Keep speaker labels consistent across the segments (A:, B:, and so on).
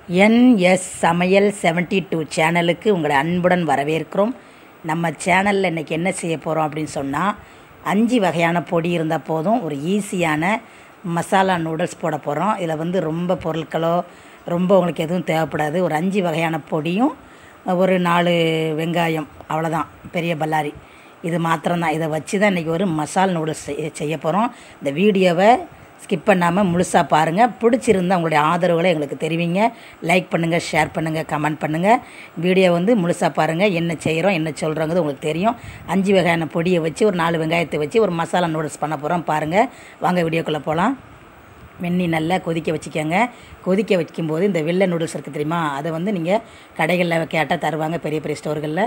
A: NS சமையல் seventy two சேனலுக்கு உங்களை அன்புடன் வரவேற்கிறோம் நம்ம சேனலில் இன்றைக்கி என்ன செய்ய போகிறோம் அப்படின்னு சொன்னால் அஞ்சு வகையான பொடி இருந்தால் போதும் ஒரு ஈஸியான மசாலா நூடுல்ஸ் போட போகிறோம் இதில் வந்து ரொம்ப பொருட்களோ ரொம்ப உங்களுக்கு எதுவும் தேவைப்படாது ஒரு அஞ்சு வகையான பொடியும் ஒரு நாலு வெங்காயம் அவ்வளோதான் பெரிய பல்லாரி இது மாத்திரம்தான் இதை வச்சு தான் இன்றைக்கி ஒரு மசால் நூடுல்ஸ் செய்ய செய்ய போகிறோம் இந்த வீடியோவை ஸ்கிப் பண்ணாமல் முழுசாக பாருங்கள் பிடிச்சிருந்தா உங்களுடைய ஆதரவுகளை எங்களுக்கு தெரிவிங்க லைக் பண்ணுங்கள் ஷேர் பண்ணுங்கள் கமெண்ட் பண்ணுங்கள் வீடியோ வந்து முழுசாக பாருங்கள் என்ன செய்கிறோம் என்ன சொல்கிறோங்கிறது உங்களுக்கு தெரியும் அஞ்சு வகையான பொடியை வச்சு ஒரு நாலு வெங்காயத்தை வச்சு ஒரு மசாலா நூடுல்ஸ் பண்ண போகிறோம் பாருங்கள் வாங்க வீடியோக்குள்ளே போகலாம் வெந்நி நல்லா கொதிக்க வச்சுக்கோங்க கொதிக்க வைக்கும்போது இந்த வெள்ளை நூடுல்ஸ் இருக்குது தெரியுமா அதை வந்து நீங்கள் கடைகளில் கேட்டால் தருவாங்க பெரிய பெரிய ஸ்டோர்களில்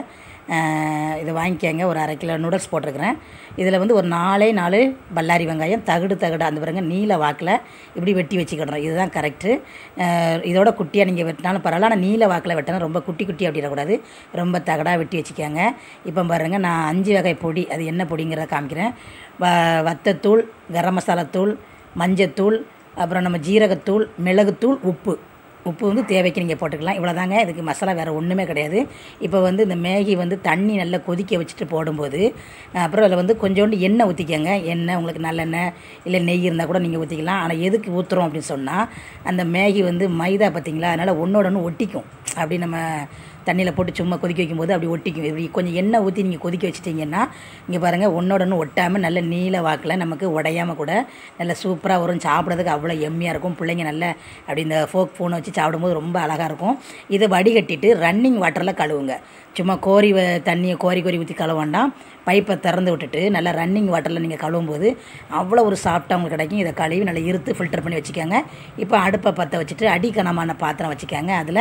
A: இதை வாங்கிக்கோங்க ஒரு அரை கிலோ நூடுல்ஸ் போட்டிருக்கிறேன் இதில் வந்து ஒரு நாலே நாலு பல்லாரி வெங்காயம் தகுடு தகுடு அந்த பாருங்க நீல வாக்கில் இப்படி வெட்டி வச்சுக்கிடுறோம் இதுதான் கரெக்டு இதோட குட்டியாக நீங்கள் வெட்டினாலும் பரவாயில்ல ஆனால் நீல வாக்கில் வெட்டணும் ரொம்ப குட்டி குட்டி அப்படிடக்கூடாது ரொம்ப தகடாக வெட்டி வச்சுக்கோங்க இப்போ பாருங்கள் நான் அஞ்சு வகை பொடி அது என்ன பொடிங்கிறத காமிக்கிறேன் வ வத்தத்தூள் கரம் மசாலா தூள் மஞ்சத்தூள் அப்புறம் நம்ம ஜீரகத்தூள் மிளகுத்தூள் உப்பு உப்பு வந்து தேவைக்கு நீங்கள் போட்டுக்கலாம் இவ்வளோதாங்க இதுக்கு மசாலா வேறு ஒன்றுமே கிடையாது இப்போ வந்து இந்த மேகி வந்து தண்ணி நல்லா கொதிக்க வச்சுட்டு போடும்போது அப்புறம் அதில் வந்து கொஞ்சோண்டு எண்ணெய் ஊற்றிக்கங்க எண்ணெய் உங்களுக்கு நல்லெண்ணெய் இல்லை நெய் இருந்தால் கூட நீங்கள் ஊற்றிக்கலாம் ஆனால் எதுக்கு ஊற்றுறோம் அப்படின்னு சொன்னால் அந்த மேகி வந்து மைதா பார்த்திங்களா அதனால் ஒன்றோட ஒன்று ஒட்டிக்கும் அப்படி நம்ம தண்ணியில் போட்டு சும்மா கொதிக்க வைக்கும்போது அப்படி ஒட்டிக்கும் இப்படி கொஞ்சம் எண்ணெய் ஊற்றி நீங்கள் கொதிக்க வச்சிட்டிங்கன்னா இங்கே பாருங்கள் ஒன்றோட ஒன்று ஒட்டாமல் நல்ல நீல வாக்கில் நமக்கு உடையாமல் கூட நல்ல சூப்பராக வரும் சாப்பிட்றதுக்கு அவ்வளோ எம்மியாக இருக்கும் பிள்ளைங்க நல்ல அப்படி இந்த ஃபோக் ஃபோனை வச்சு சாப்பிடும்போது ரொம்ப அழகாக இருக்கும் இதை வடிகட்டிட்டு ரன்னிங் வாட்டரில் கழுவுங்க சும்மா கோரி தண்ணியை கோரி கோரி ஊற்றி கழுவ வேண்டாம் பைப்பை திறந்து விட்டுட்டு நல்லா ரன்னிங் வாட்டரில் நீங்கள் கழுவும் போது அவ்வளோ ஒரு சாஃப்டாக உங்களுக்கு கிடைக்கும் இதை கழுவி நல்லா இருத்து ஃபில்டர் பண்ணி வச்சுக்கோங்க இப்போ அடுப்பை பற்ற வச்சுட்டு அடிக்கனமான பாத்திரம் வச்சுக்கோங்க அதில்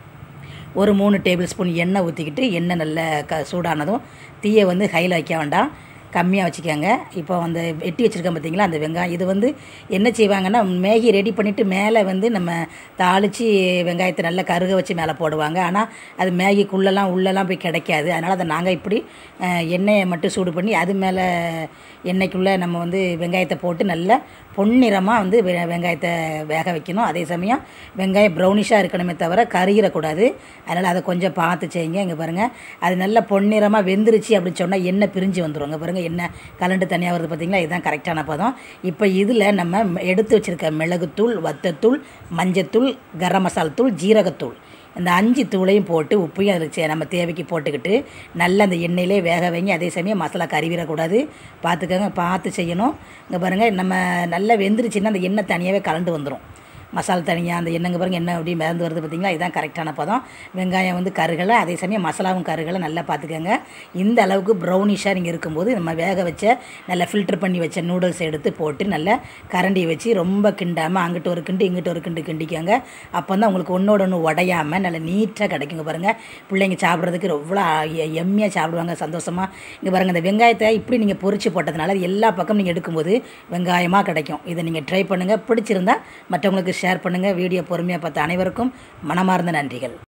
A: ஒரு மூணு டேபிள் ஸ்பூன் எண்ணெய் ஊற்றிக்கிட்டு எண்ணெய் நல்ல க சூடானதும் தீயை வந்து ஹையில் வைக்க வேண்டாம் கம்மியாக வச்சுக்கோங்க இப்போ அந்த வெட்டி வச்சுருக்கேன் பார்த்தீங்களா அந்த வெங்காயம் இது வந்து என்ன செய்வாங்கன்னா மேகி ரெடி பண்ணிவிட்டு மேலே வந்து நம்ம தாளித்து வெங்காயத்தை நல்லா கருக வச்சு மேலே போடுவாங்க ஆனால் அது மேகிக்குள்ளெல்லாம் உள்ளெல்லாம் போய் கிடைக்காது அதனால் அதை நாங்கள் இப்படி எண்ணெயை மட்டும் சூடு பண்ணி அது மேலே எண்ணெய்க்குள்ளே நம்ம வந்து வெங்காயத்தை போட்டு நல்லா பொன்னிறமாக வந்து வெ வெங்காயத்தை வேக வைக்கணும் அதே சமயம் வெங்காயம் ப்ரௌனிஷாக இருக்கணுமே தவிர கருகிடக்கூடாது அதனால் அதை கொஞ்சம் பார்த்து செய்யுங்க இங்கே பாருங்கள் அது நல்லா பொன்னிறமாக வெந்துருச்சு அப்படின்னு சொன்னால் எண்ணெய் பிரிஞ்சு வந்துடும் இங்கே பாருங்கள் எண்ணெய் கலண்டு தனியாக வருது பார்த்தீங்களா இதுதான் கரெக்டான பதம் இப்போ இதில் நம்ம எடுத்து வச்சுருக்க மிளகுத்தூள் வத்தத்தூள் மஞ்சத்தூள் கரம் மசாலா தூள் ஜீரகத்தூள் இந்த அஞ்சு தூளையும் போட்டு உப்பையும் அதில் நம்ம தேவைக்கு போட்டுக்கிட்டு நல்லா அந்த எண்ணெயிலே வேக வைங்க அதே சமயம் மசாலா கறிவிடக்கூடாது பார்த்துக்கோங்க பார்த்து செய்யணும் இங்கே பாருங்கள் நம்ம நல்லா வெந்துருச்சுன்னா அந்த எண்ணெய் தனியாகவே கலந்து வந்துடும் மசாலா தனியாக அந்த எண்ணெங்க பாருங்கள் எண்ணெய் அப்படி மிதந்து வருது பார்த்திங்களா இதுதான் கரெக்டான பதம் வெங்காயம் வந்து கருகலை அதே சமயம் மசாலாவும் கருகலை நல்லா பார்த்துக்கோங்க இந்த அளவுக்கு ப்ரௌனிஷாக நீங்கள் இருக்கும்போது நம்ம வேக வச்ச நல்லா ஃபில்டர் பண்ணி வச்ச நூடுல்ஸ் எடுத்து போட்டு நல்லா கரண்டி வச்சு ரொம்ப கிண்டாமல் அங்கிட்டு ஒரு கிண்டு இங்கிட்டு ஒரு கிண்டு கிண்டிக்கோங்க அப்போ தான் உங்களுக்கு ஒன்றோட ஒன்று உடையாமல் நல்லா நீட்டாக கிடைக்குங்க பாருங்கள் பிள்ளைங்க சாப்பிட்றதுக்கு எவ்வளோ எம்மியாக சாப்பிடுவாங்க சந்தோஷமாக இங்கே பாருங்கள் இந்த வெங்காயத்தை இப்படி நீங்கள் பொறிச்சு போட்டதுனால எல்லா பக்கம் நீங்கள் எடுக்கும்போது வெங்காயமாக கிடைக்கும் இதை நீங்கள் ட்ரை பண்ணுங்கள் பிடிச்சிருந்தா மற்றவங்களுக்கு ஷேர் பண்ணுங்கள் வீடியோ பொறுமையாக பார்த்த அனைவருக்கும் மனமார்ந்த நன்றிகள்